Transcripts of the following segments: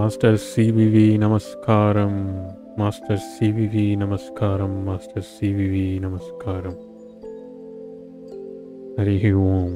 master CVV నమస్కారం master CVV నమస్కారం master CVV నమస్కారం ஹரி ஓம்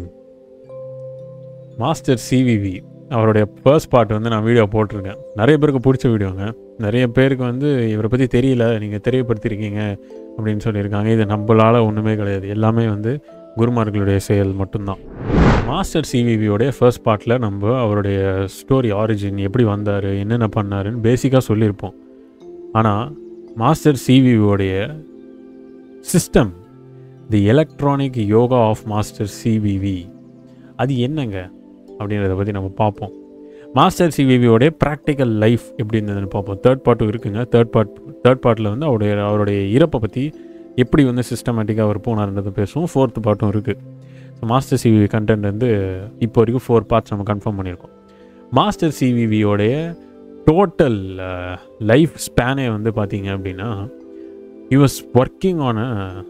மாஸ்டர் சிவிவி அவருடைய ஃபர்ஸ்ட் பார்ட் வந்து நான் வீடியோ போட்டிருக்கேன் நிறைய பேருக்கு பிடிச்ச வீடியோங்க நிறைய பேருக்கு வந்து இவரை பற்றி தெரியல நீங்கள் தெரியப்படுத்திருக்கீங்க அப்படின்னு சொல்லியிருக்காங்க இது நம்மளால் ஒன்றுமே கிடையாது எல்லாமே வந்து குருமார்களுடைய செயல் மட்டும்தான் மாஸ்டர் சிவிவியோடைய ஃபர்ஸ்ட் பார்ட்டில் நம்ம அவருடைய ஸ்டோரி ஆரிஜின் எப்படி வந்தார் என்னென்ன பண்ணாருன்னு பேசிக்காக சொல்லியிருப்போம் ஆனால் மாஸ்டர் சிவிவியோடைய system the electronic yoga of master CVV அது என்னங்க அப்படின்றத பற்றி நம்ம பார்ப்போம் மாஸ்டர் சிவிவியோடைய ப்ராக்டிக்கல் லைஃப் எப்படி இருந்ததுன்னு பார்ப்போம் தேர்ட் பார்ட்டும் இருக்குங்க தேர்ட் பார்ட் தேர்ட் பார்ட்டில் வந்து அவருடைய அவருடைய இறப்பை பற்றி எப்படி வந்து சிஸ்டமேட்டிக்காக அவர் போனார்ன்றதை பேசுவோம் ஃபோர்த் பார்ட்டும் இருக்குது ஸோ மாஸ்டர் சிவிவி கண்டென்ட் வந்து இப்போ வரைக்கும் ஃபோர் பார்ட்ஸ் நம்ம கன்ஃபார்ம் பண்ணியிருக்கோம் மாஸ்டர் சிவிவியோடைய டோட்டல் லைஃப் ஸ்பேனே வந்து பார்த்தீங்க அப்படின்னா ஹி வாஸ் ஒர்க்கிங் ஆன்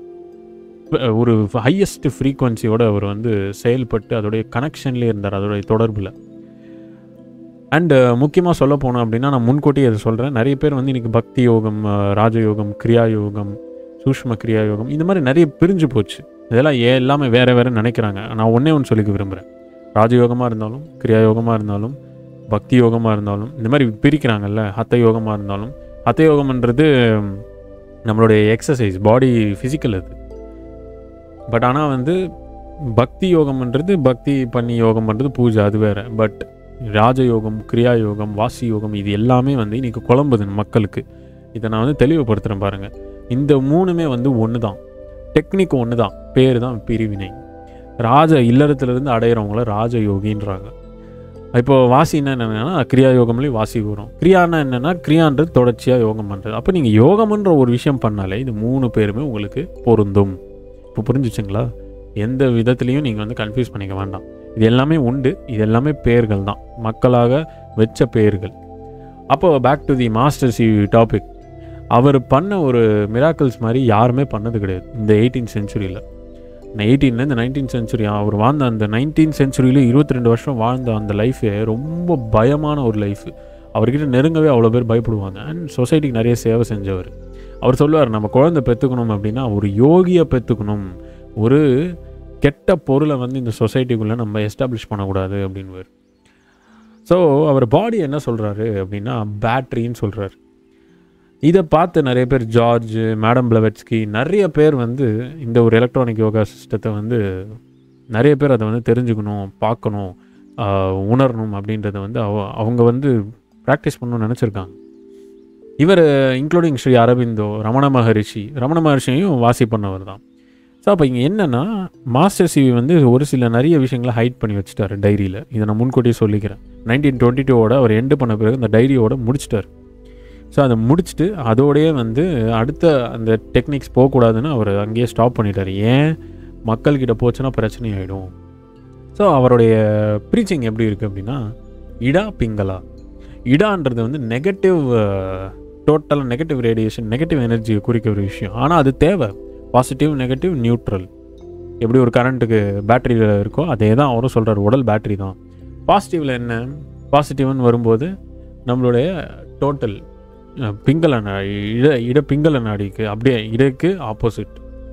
ஒரு ஹையஸ்ட் ஃப்ரீக்குவன்சியோட அவர் வந்து செயல்பட்டு அதோடைய கனெக்ஷன்லேயே இருந்தார் அதோடைய தொடர்பில் அண்டு முக்கியமாக சொல்ல போனோம் அப்படின்னா நான் முன்கூட்டியே அதை சொல்கிறேன் நிறைய பேர் வந்து இன்றைக்கி பக்தி யோகம் அஹ், ராஜயோகம் கிரியா யோகம் சூஷ்ம கிரியா யோகம் இந்த மாதிரி நிறைய பிரிஞ்சு போச்சு இதெல்லாம் ஏ எல்லாமே வேறு வேறு நினைக்கிறாங்க நான் ஒன்றே ஒன்று சொல்லிக்க விரும்புகிறேன் ராஜயோகமாக இருந்தாலும் கிரியா யோகமாக இருந்தாலும் பக்தி யோகமாக இருந்தாலும் இந்த மாதிரி பிரிக்கிறாங்கல்ல ஹத்த யோகமாக இருந்தாலும் ஹத்த யோகம்ன்றது நம்மளுடைய எக்ஸசைஸ் பாடி ஃபிசிக்கல் அது பட் ஆனால் வந்து பக்தி யோகம்ன்றது பக்தி பண்ணி யோகம் பண்ணுறது பூஜை அது வேறு பட் ராஜயோகம் கிரியா யோகம் வாசி யோகம் இது எல்லாமே வந்து இன்றைக்கி குழம்புது மக்களுக்கு இதை நான் வந்து தெளிவுபடுத்துகிறேன் பாருங்கள் இந்த மூணுமே வந்து ஒன்று தான் டெக்னிக் ஒன்று தான் பேர் தான் பிரிவினை ராஜ இல்லறத்துலேருந்து அடையிறவங்கள ராஜயோகின்றாங்க இப்போ வாசின்னா என்னென்னா கிரியா யோகம்லேயும் வாசி வரும் கிரியானா என்னென்னா கிரியான்றது தொடர்ச்சியாக யோகம் பண்ணுறது அப்போ நீங்கள் யோகம்ன்ற ஒரு விஷயம் பண்ணாலே இது மூணு பேருமே உங்களுக்கு பொருந்தும் இப்போ புரிஞ்சுச்சுங்களா எந்த விதத்துலேயும் நீங்கள் வந்து கன்ஃபியூஸ் பண்ணிக்க வேண்டாம் இது எல்லாமே உண்டு இது எல்லாமே பெயர்கள் தான் மக்களாக வச்ச பெயர்கள் அப்போ back to the master C topic அவர் பண்ண ஒரு மிராக்கிள்ஸ் மாதிரி யாருமே பண்ணது கிடையாது இந்த எயிட்டீன் செஞ்சுரியில் எயிட்டீன்லேருந்து நைன்டீன் செஞ்சுரி அவர் வாழ்ந்த அந்த நைன்டீன் செஞ்சுரியில இருபத்தி ரெண்டு வருஷம் வாழ்ந்த அந்த லைஃபே ரொம்ப பயமான ஒரு லைஃப் அவர்கிட்ட நெருங்கவே அவ்வளோ பேர் பயப்படுவாங்க அண்ட் சொசைட்டிக்கு நிறைய சேவை செஞ்சவர் அவர் சொல்லுவார் நம்ம குழந்தை பெற்றுக்கணும் அப்படின்னா ஒரு யோகியை பெற்றுக்கணும் ஒரு கெட்ட பொருளை வந்து இந்த சொசைட்டிக்குள்ளே நம்ம எஸ்டாப்ளிஷ் பண்ணக்கூடாது அப்படின்வார் ஸோ அவர் பாடி என்ன சொல்கிறாரு அப்படின்னா பேட்ரின்னு சொல்கிறார் இதை பார்த்து நிறைய பேர் ஜார்ஜ் மேடம் பிளவெட்ஸ்கி நிறைய பேர் வந்து இந்த ஒரு எலக்ட்ரானிக் யோகா சிஸ்டத்தை வந்து நிறைய பேர் அதை வந்து தெரிஞ்சுக்கணும் பார்க்கணும் ஆஹ், உணரணும் அப்படின்றத வந்து அவ அவங்க வந்து ப்ராக்டிஸ் பண்ணணும்னு நினச்சிருக்காங்க இவர் இன்க்ளூடிங் ஸ்ரீ அரவிந்தோ ரமண மகரிஷி ரமண மகரிஷியையும் வாசி பண்ணவர் தான் ஸோ அப்போ இங்கே என்னென்னா மாஸ்டர் சிவி வந்து ஒரு சில நிறைய விஷயங்களை ஹைட் பண்ணி வச்சுட்டாரு டைரியில் இதை நான் முன்கூட்டியே சொல்லிக்கிறேன் நைன்டீன் டுவெண்ட்டி டூவோட அவர் எண்டு பண்ண பிறகு அந்த டைரியோட முடிச்சிட்டார் ஸோ அதை முடிச்சுட்டு அதோடயே வந்து அடுத்த அந்த டெக்னிக்ஸ் போகக்கூடாதுன்னு அவர் அங்கேயே ஸ்டாப் பண்ணிட்டார் ஏன் மக்கள்கிட்ட போச்சுன்னா பிரச்சனை ஆகிடும் ஸோ அவருடைய ப்ரீச்சிங் எப்படி இருக்குது அப்படின்னா இடா பிங்களா இடான்றது வந்து negative total negative radiation negative எனர்ஜியை குறிக்க ஒரு விஷயம் ஆனால் அது தேவை பாசிட்டிவ் நெகட்டிவ் நியூட்ரல் எப்படி ஒரு கரண்ட்டுக்கு பேட்டரியில் இருக்கோ அதே தான் அவரும் சொல்கிறார் உடல் பேட்டரி தான் பாசிட்டிவில் என்ன பாசிட்டிவ்னு வரும்போது நம்மளுடைய டோட்டல் பிங்கள நாடி இட இட பிங்கள நாடிக்கு அப்படியே இடக்கு ஆப்போசிட்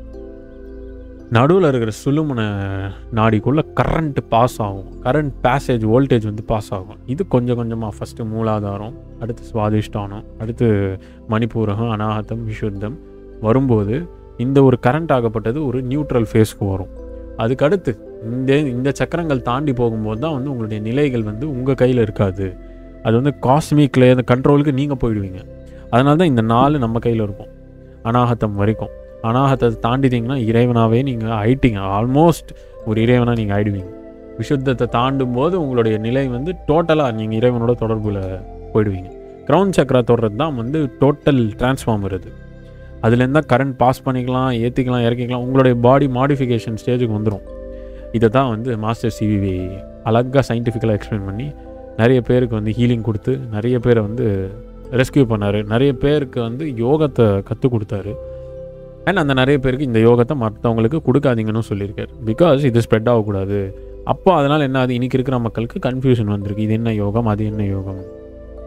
நடுவில் இருக்கிற சுழுமுன நாடிக்குள்ளே கரண்ட் பாஸ் ஆகும் கரண்ட் பேசேஜ் வோல்டேஜ் வந்து பாஸ் ஆகும் இது கொஞ்சம் கொஞ்சமாக ஃபஸ்ட்டு மூலாதாரம் அடுத்து சுவாதிஷ்டானம் அடுத்து மணிப்பூரகம் அனாகத்தம் விஷுத்தம் வரும்போது இந்த ஒரு கரண்ட் ஆகப்பட்டது ஒரு நியூட்ரல் ஃபேஸ்க்கு வரும் அதுக்கு அடுத்து இந்த இந்த சக்கரங்கள் தாண்டி போகும்போது தான் வந்து உங்களுடைய நிலைகள் வந்து உங்கள் கையில் இருக்காது அது வந்து காஸ்மிக்கில் அந்த கண்ட்ரோலுக்கு நீங்கள் போயிடுவீங்க அதனால தான் இந்த நாலு நம்ம கையில் இருக்கும் அனாகத்தம் வரைக்கும் அனாகத்தை தாண்டிட்டீங்கன்னா இறைவனாகவே நீங்கள் ஆயிட்டீங்க ஆல்மோஸ்ட் ஒரு இறைவனாக நீங்கள் ஆயிடுவீங்க விசுத்தத்தை தாண்டும் போது உங்களுடைய நிலை வந்து டோட்டலாக நீங்கள் இறைவனோட தொடர்பில் போயிடுவீங்க கிரவுண்ட் சக்கரா தொடுறது தான் வந்து டோட்டல் டிரான்ஸ்ஃபார்மர் அது அதுலேருந்து தான் கரண்ட் பாஸ் பண்ணிக்கலாம் ஏற்றிக்கலாம் இறக்கிக்கலாம் உங்களுடைய பாடி மாடிஃபிகேஷன் ஸ்டேஜுக்கு வந்துடும் இதை தான் வந்து மாஸ்டர் சிவிவி அழகாக சயின்டிஃபிக்கலாக எக்ஸ்பிளைன் பண்ணி நிறைய பேருக்கு வந்து ஹீலிங் கொடுத்து நிறைய பேரை வந்து ரெஸ்கியூ பண்ணார் நிறைய பேருக்கு வந்து யோகத்தை கற்றுக் கொடுத்தாரு அண்ட் அந்த நிறைய பேருக்கு இந்த யோகத்தை மற்றவங்களுக்கு கொடுக்காதீங்கன்னு சொல்லியிருக்காரு பிகாஸ் இது ஸ்ப்ரெட் ஆகக்கூடாது அப்போ அதனால் என்ன அது இன்றைக்கி இருக்கிற மக்களுக்கு கன்ஃபியூஷன் வந்திருக்கு இது என்ன யோகம் அது என்ன யோகம்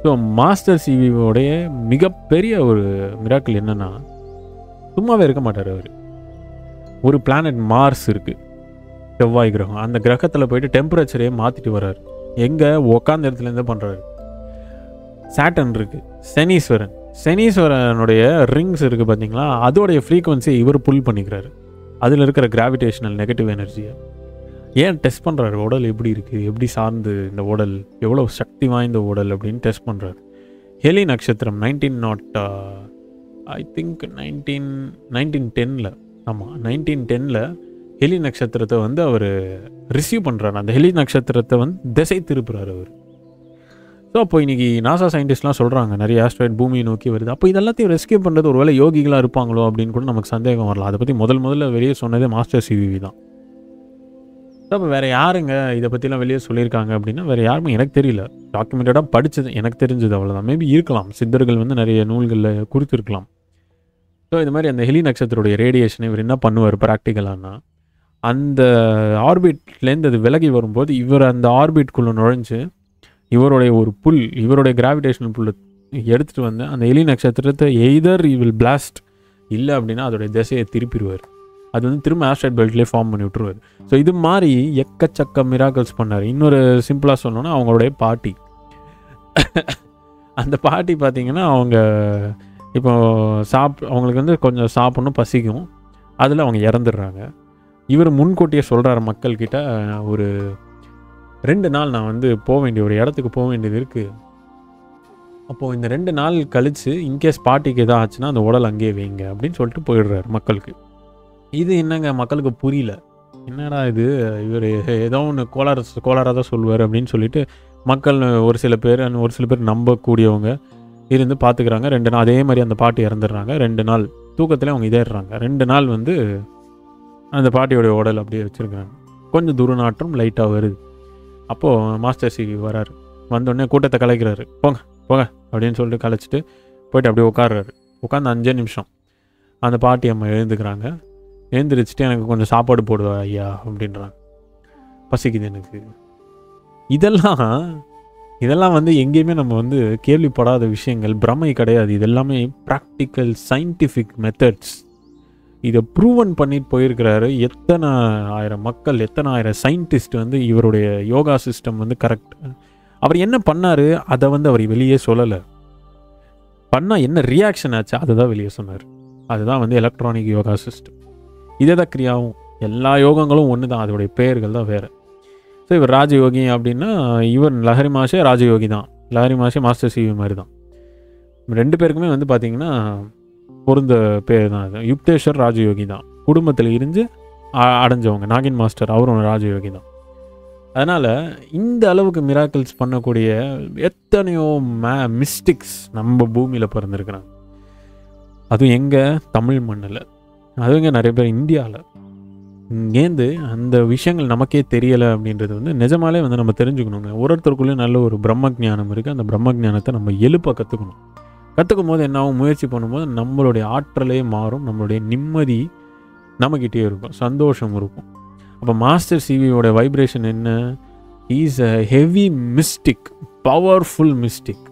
ஸோ மாஸ்டர் சிவியோடைய மிகப்பெரிய ஒரு மிராக்கிள் என்னென்னா சும்மாவே இருக்க மாட்டார் அவர் ஒரு பிளானட் மார்ஸ் இருக்குது செவ்வாய் கிரகம் அந்த கிரகத்தில் போயிட்டு டெம்பரேச்சரையே மாற்றிட்டு வர்றாரு எங்கே உக்காந்த இடத்துலேருந்தே பண்ணுறாரு சாட்டன் இருக்குது சனீஸ்வரன் சனீஸ்வரனுடைய ரிங்ஸ் இருக்குது பார்த்தீங்களா அதோடைய ஃப்ரீக்குவன்சியை இவர் புல் பண்ணிக்கிறாரு அதில் இருக்கிற கிராவிடேஷனல் நெகட்டிவ் எனர்ஜியை ஏன் டெஸ்ட் பண்ணுறாரு உடல் எப்படி இருக்குது எப்படி சார்ந்து இந்த உடல் எவ்வளோ சக்தி வாய்ந்த உடல் அப்படின்னு டெஸ்ட் பண்ணுறாரு ஹெலி நட்சத்திரம் nineteen not I think nineteen nineteen டென்னில் ஆமாம் நைன்டீன் டென்னில் ஹெலி நட்சத்திரத்தை வந்து அவர் ரிசீவ் பண்ணுறாரு அந்த ஹெலி நட்சத்திரத்தை வந்து திசை திருப்புறாரு அவர் ஸோ அப்போ இன்னைக்கு நாசா சயின்டிஸ்ட்லாம் சொல்கிறாங்க நிறைய ஆஸ்ட்ராய்ட் பூமியை நோக்கி வருது அப்போ இதெல்லாத்தையும் ரெஸ்கியூ பண்ணுறது ஒருவேளை யோகிகளாக இருப்பாங்களோ அப்படின்னு கூட நமக்கு சந்தேகம் வரலாம் அதை பற்றி முதல் முதல்ல வெளியே சொன்னதே மாஸ்டர் சிவிவி தான் ஸோ அப்போ வேறு யாருங்க இதை பற்றிலாம் வெளியே சொல்லியிருக்காங்க அப்படின்னா வேறு யாருமே எனக்கு தெரியல டாக்குமெண்டடாக படித்தது எனக்கு தெரிஞ்சது அவ்வளோதான் மேபி இருக்கலாம் சித்தர்கள் வந்து நிறைய நூல்களில் குறித்திருக்கலாம் ஸோ இது மாதிரி அந்த ஹெலி நட்சத்திரோடைய ரேடியேஷனை இவர் என்ன பண்ணுவார் ப்ராக்டிக்கலானா அந்த ஆர்பிட்லேருந்து அது விலகி வரும்போது இவர் அந்த ஆர்பிட்குள்ளே நுழைஞ்சு இவருடைய ஒரு புல் இவருடைய கிராவிடேஷனல் புல்லை எடுத்துகிட்டு வந்து அந்த எலி நட்சத்திரத்தை எய்தர் இ வில் பிளாஸ்ட் இல்லை அப்படின்னா அதோடைய திசையை திருப்பிடுவார் அது வந்து திரும்ப ஆஸ்ட்ராய்ட் பெல்ட்லேயே ஃபார்ம் பண்ணி விட்டுருவார் ஸோ இது மாதிரி எக்கச்சக்க மிராக்கல்ஸ் பண்ணார் இன்னொரு சிம்பிளாக சொல்லணும்னா அவங்களுடைய பாட்டி அந்த பாட்டி பார்த்தீங்கன்னா அவங்க இப்போ சாப் அவங்களுக்கு வந்து கொஞ்சம் சாப்பிடணும் பசிக்கும் அதில் அவங்க இறந்துடுறாங்க இவர் முன்கூட்டியே சொல்கிறார் மக்கள்கிட்ட ஒரு ரெண்டு நாள் நான் வந்து போக வேண்டிய ஒரு இடத்துக்கு போக வேண்டியது இருக்குது அப்போது இந்த ரெண்டு நாள் கழித்து இன்கேஸ் பாட்டிக்கு எதாவது ஆச்சுன்னா அந்த உடல் அங்கேயே வைங்க அப்படின்னு சொல்லிட்டு போயிடுறாரு மக்களுக்கு இது என்னங்க மக்களுக்கு புரியல என்னடா இது இவர் ஏதோ ஒன்று கோளாறு கோளாறாக தான் சொல்லுவார் அப்படின்னு சொல்லிட்டு மக்கள் ஒரு சில பேர் ஒரு சில பேர் நம்பக்கூடியவங்க இருந்து பார்த்துக்கிறாங்க ரெண்டு நாள் அதே மாதிரி அந்த பாட்டி இறந்துடுறாங்க ரெண்டு நாள் தூக்கத்தில் அவங்க இதேறாங்க ரெண்டு நாள் வந்து அந்த பாட்டியோடைய உடல் அப்படியே வச்சுருக்காங்க கொஞ்சம் துர்நாற்றம் லைட்டாக வருது அப்போது மாஸ்டர் சி வராரு வந்தோடனே கூட்டத்தை கலைக்கிறாரு போங்க போங்க அப்படின்னு சொல்லிட்டு கலைச்சிட்டு போயிட்டு அப்படியே உட்கார்றாரு உட்காந்து அஞ்சே நிமிஷம் அந்த பாட்டி அம்மா எழுந்துக்கிறாங்க எழுந்திரிச்சிட்டு எனக்கு கொஞ்சம் சாப்பாடு போடுவா ஐயா அப்படின்றாங்க பசிக்குது எனக்கு இதெல்லாம் இதெல்லாம் வந்து எங்கேயுமே நம்ம வந்து கேள்விப்படாத விஷயங்கள் பிரமை கிடையாது இது எல்லாமே ப்ராக்டிக்கல் சயின்டிஃபிக் மெத்தட்ஸ் இதை ப்ரூவன் பண்ணிட்டு போயிருக்கிறாரு எத்தனை ஆயிரம் மக்கள் எத்தனை ஆயிரம் சயின்டிஸ்ட் வந்து இவருடைய யோகா சிஸ்டம் வந்து கரெக்ட் அவர் என்ன பண்ணார் அதை வந்து அவர் வெளியே சொல்லலை பண்ணால் என்ன ரியாக்ஷன் ஆச்சு அதை தான் வெளியே சொன்னார் அதுதான் வந்து எலக்ட்ரானிக் யோகா சிஸ்டம் இதே தான் கிரியாவும் எல்லா யோகங்களும் ஒன்று தான் அதோடைய பெயர்கள் தான் வேறு ஸோ இவர் ராஜயோகி அப்படின்னா இவர் லஹரி மாஷே ராஜயோகி தான் லஹரி மாஷே மாஸ்டர் சிவி மாதிரி தான் ரெண்டு பேருக்குமே வந்து பார்த்திங்கன்னா பொருந்த பேர் தான் அது யுக்தேஸ்வர் ராஜயோகி தான் குடும்பத்தில் இருந்து அ- அடைஞ்சவங்க நாகின் மாஸ்டர் அவரும் ராஜயோகி தான் அதனால் இந்த அளவுக்கு மிராக்கிள்ஸ் பண்ணக்கூடிய எத்தனையோ மே மிஸ்டிக்ஸ் நம்ம பூமியில் பிறந்திருக்கிறாங்க அதுவும் எங்கே தமிழ் மண்ணில் அதுவும் இங்கே நிறைய பேர் இந்தியாவில் இங்கேருந்து அந்த விஷயங்கள் நமக்கே தெரியலை அப்படின்றது வந்து நிஜமாலே வந்து நம்ம தெரிஞ்சுக்கணுங்க ஒரு ஒருத்தருக்குள்ளேயும் நல்ல ஒரு பிரம்ம ஞானம் இருக்குது அந்த பிரம்ம ஞானத்தை நம்ம எழுப்ப கற்றுக்கணும் கற்றுக்கும் போது என்ன ஆகும் முயற்சி பண்ணும்போது நம்மளுடைய ஆற்றலே மாறும் நம்மளுடைய நிம்மதி நம்மக்கிட்டே இருக்கும் சந்தோஷம் இருக்கும் அப்போ மாஸ்டர் சிவியோட வைப்ரேஷன் என்ன is a heavy mystic powerful mystic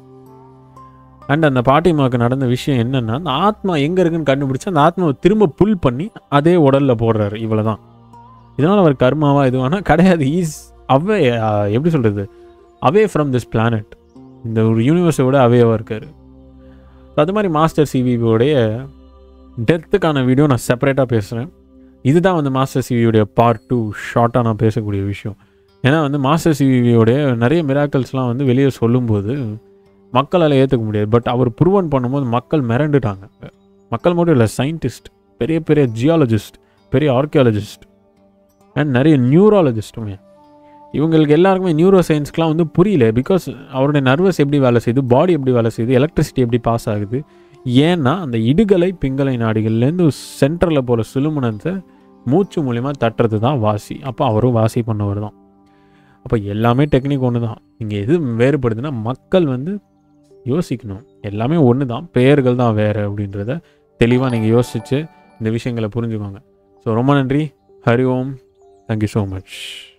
and அந்த பாட்டிமாவுக்கு நடந்த விஷயம் என்னன்னா அந்த ஆத்மா எங்கே இருக்குன்னு கண்டுபிடிச்சு அந்த ஆத்மாவை திரும்ப புல் பண்ணி அதே உடலில் போடுறாரு இவ்வளோ தான் இதனால் அவர் கர்மாவா இதுவானா கிடையாது ஈஸ் அவே எப்படி சொல்கிறது அவே ஃப்ரம் திஸ் பிளானட் இந்த ஒரு யூனிவர்ஸை விட அவேவாக இருக்கார் அது மாதிரி மாஸ்டர் சிவியோடைய டெத்துக்கான வீடியோ நான் செப்பரேட்டாக பேசுகிறேன் இதுதான் வந்து மாஸ்டர் சிவியோடைய பார்ட் டூ ஷார்ட்டாக நான் பேசக்கூடிய விஷயம் ஏன்னா வந்து மாஸ்டர் சிவியோடைய நிறைய மிராக்கல்ஸ்லாம் வந்து வெளியே சொல்லும்போது மக்களால் ஏற்றுக்க முடியாது பட் அவர் ப்ரூவன் பண்ணும்போது மக்கள் மிரண்டுட்டாங்க மக்கள் மட்டும் இல்லை சயின்டிஸ்ட் பெரிய பெரிய ஜியாலஜிஸ்ட் பெரிய ஆர்கியாலஜிஸ்ட் அண்ட் நிறைய நியூராலஜிஸ்ட்டுமே இவங்களுக்கு எல்லாருக்குமே நியூரோ சயின்ஸ்க்குலாம் வந்து புரியல பிகாஸ் அவருடைய நர்வஸ் எப்படி வேலை செய்யுது பாடி எப்படி வேலை செய்யுது எலக்ட்ரிசிட்டி எப்படி பாஸ் ஆகுது ஏன்னா அந்த இடுகலை பிங்கலை நாடிகள்லேருந்து சென்டரில் போகிற சுழுமுனத்தை மூச்சு மூலிமா தட்டுறது தான் வாசி அப்போ அவரும் வாசி பண்ணவர் தான் அப்போ எல்லாமே டெக்னிக் ஒன்று தான் இங்கே எது வேறுபடுதுன்னா மக்கள் வந்து யோசிக்கணும் எல்லாமே ஒன்று தான் பெயர்கள் தான் வேறு அப்படின்றத தெளிவாக நீங்கள் யோசிச்சு இந்த விஷயங்களை புரிஞ்சுக்கோங்க ஸோ ரொம்ப நன்றி Hari Om thank you so much